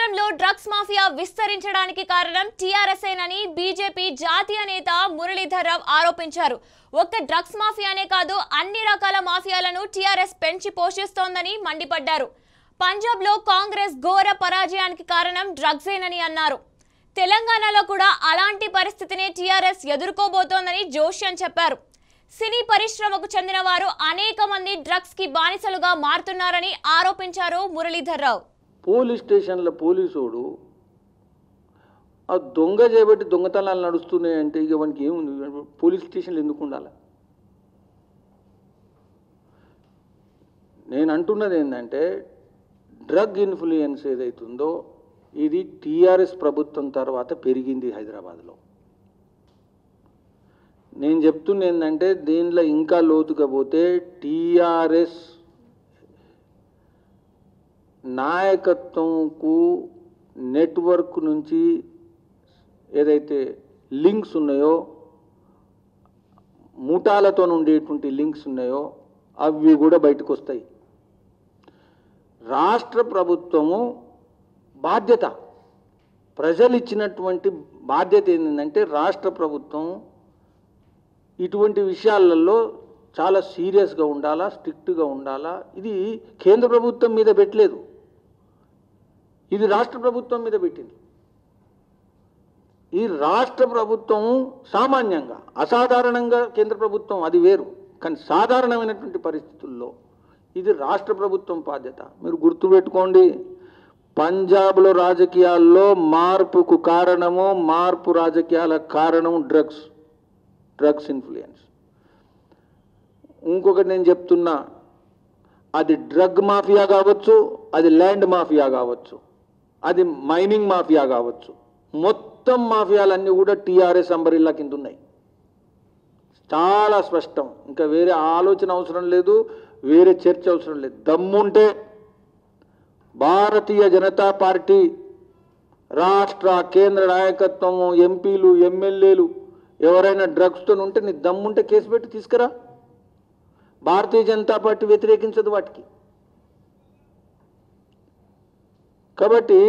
రాష్ట్రంలో drugs mafia విస్తరించడానికి కారణం టీఆర్ఎస్ఏనని బీజేపీ జాతీయ నేత మురళీధర్ రావు ఆరోపించారు ఒక్క డ్రగ్స్ మాఫియానే కాదు అన్ని రకాల మాఫియాలను టీఆర్ఎస్ పెంచి పోషిస్తోందని మండిపడ్డారు పంజాబ్లో కాంగ్రెస్ ఘోర పరాజయానికి కారణం డ్రగ్సేనని అన్నారు తెలంగాణలో కూడా అలాంటి పరిస్థితిని టీఆర్ఎస్ ఎదుర్కోబోతోందని జోష్యం చెప్పారు సినీ పరిశ్రమకు చెందిన వారు అనేక మంది డ్రగ్స్ కి బానిసలుగా మారుతున్నారని ఆరోపించారు మురళీధర్ రావు పోలీస్ స్టేషన్లో పోలీసోడు ఆ దొంగ చేయబట్టి దొంగతనాలు నడుస్తున్నాయంటే ఇక వానికి ఏముంది పోలీస్ స్టేషన్లు ఎందుకు ఉండాలి నేను అంటున్నది ఏంటంటే డ్రగ్ ఇన్ఫ్లుయెన్స్ ఏదైతుందో ఇది టీఆర్ఎస్ ప్రభుత్వం తర్వాత పెరిగింది హైదరాబాద్లో నేను చెప్తున్న ఏంటంటే దీనిలో ఇంకా లోతుగా పోతే టీఆర్ఎస్ నాయకత్వంకు నెట్వర్క్ నుంచి ఏదైతే లింక్స్ ఉన్నాయో ముఠాలతో ఉండేటువంటి లింక్స్ ఉన్నాయో అవి కూడా బయటకు వస్తాయి రాష్ట్ర ప్రభుత్వము బాధ్యత ప్రజలు ఇచ్చినటువంటి బాధ్యత ఏంటంటే రాష్ట్ర ప్రభుత్వం ఇటువంటి విషయాలలో చాలా సీరియస్గా ఉండాలా స్ట్రిక్ట్గా ఉండాలా ఇది కేంద్ర ప్రభుత్వం మీద పెట్టలేదు ఇది రాష్ట్ర ప్రభుత్వం మీద పెట్టింది ఈ రాష్ట్ర ప్రభుత్వం సామాన్యంగా అసాధారణంగా కేంద్ర ప్రభుత్వం అది వేరు కానీ సాధారణమైనటువంటి పరిస్థితుల్లో ఇది రాష్ట్ర ప్రభుత్వం బాధ్యత మీరు గుర్తుపెట్టుకోండి పంజాబ్లో రాజకీయాల్లో మార్పుకు కారణము మార్పు రాజకీయాల కారణం డ్రగ్స్ డ్రగ్స్ ఇన్ఫ్లుయెన్స్ ఇంకొకటి నేను చెప్తున్నా అది డ్రగ్ మాఫియా కావచ్చు అది ల్యాండ్ మాఫియా కావచ్చు అది మైనింగ్ మాఫియా కావచ్చు మొత్తం మాఫియాలన్నీ కూడా టీఆర్ఎస్ అంబరిల్లా కింద ఉన్నాయి చాలా స్పష్టం ఇంకా వేరే ఆలోచన అవసరం లేదు వేరే చర్చ అవసరం లేదు దమ్ముంటే భారతీయ జనతా పార్టీ రాష్ట్ర కేంద్ర నాయకత్వము ఎంపీలు ఎమ్మెల్యేలు ఎవరైనా డ్రగ్స్తో ఉంటే నీ దమ్ముంటే కేసు పెట్టి తీసుకురా భారతీయ జనతా పార్టీ వ్యతిరేకించదు వాటికి కాబట్టి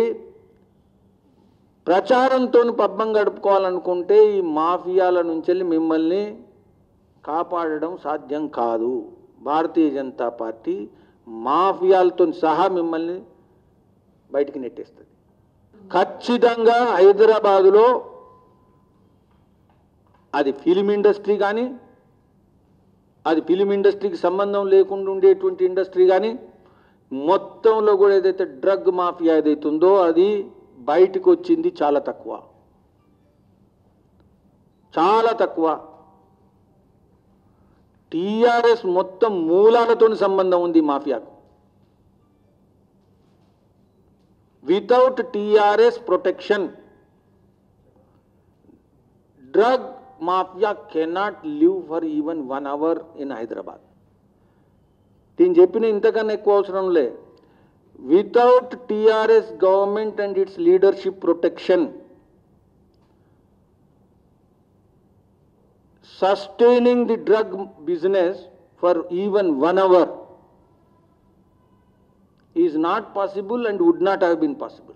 ప్రచారంతో పబ్బం గడుపుకోవాలనుకుంటే ఈ మాఫియాల నుంచి వెళ్ళి మిమ్మల్ని కాపాడడం సాధ్యం కాదు భారతీయ జనతా పార్టీ మాఫియాలతో సహా మిమ్మల్ని బయటికి నెట్టేస్తుంది ఖచ్చితంగా హైదరాబాదులో అది ఫిలిం ఇండస్ట్రీ కానీ అది ఫిలిం ఇండస్ట్రీకి సంబంధం లేకుండా ఉండేటువంటి ఇండస్ట్రీ కానీ మొత్తంలో కూడా ఏదైతే డ్రగ్ మాఫియా ఏదైతే ఉందో అది బయటకు వచ్చింది చాలా తక్కువ చాలా తక్కువ టీఆర్ఎస్ మొత్తం మూలాలతో సంబంధం ఉంది ఈ మాఫియాకు without TRS protection drug mafia cannot live for even one hour in Hyderabad దీని చెప్పిన ఇంతకన్నా ఎక్కువ అవసరం లే without TRS government and its leadership protection sustaining the drug business for even one hour is not possible and would not have been possible.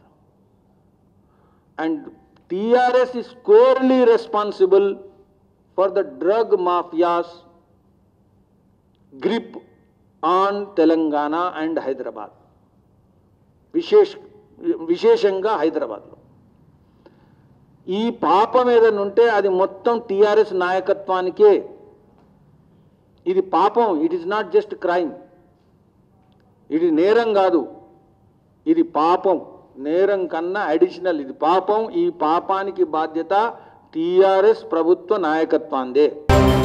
And TRS is squarely responsible for the drug mafia's grip on Telangana and Hyderabad. విశేష విశేషంగా హైదరాబాద్లో ఈ పాపం ఏదైనా ఉంటే అది మొత్తం TRS నాయకత్వానికే ఇది పాపం it is not just crime ఇది నేరం కాదు ఇది పాపం నేరం కన్నా అడిషనల్ ఇది పాపం ఈ పాపానికి బాధ్యత టీఆర్ఎస్ ప్రభుత్వ నాయకత్వాందే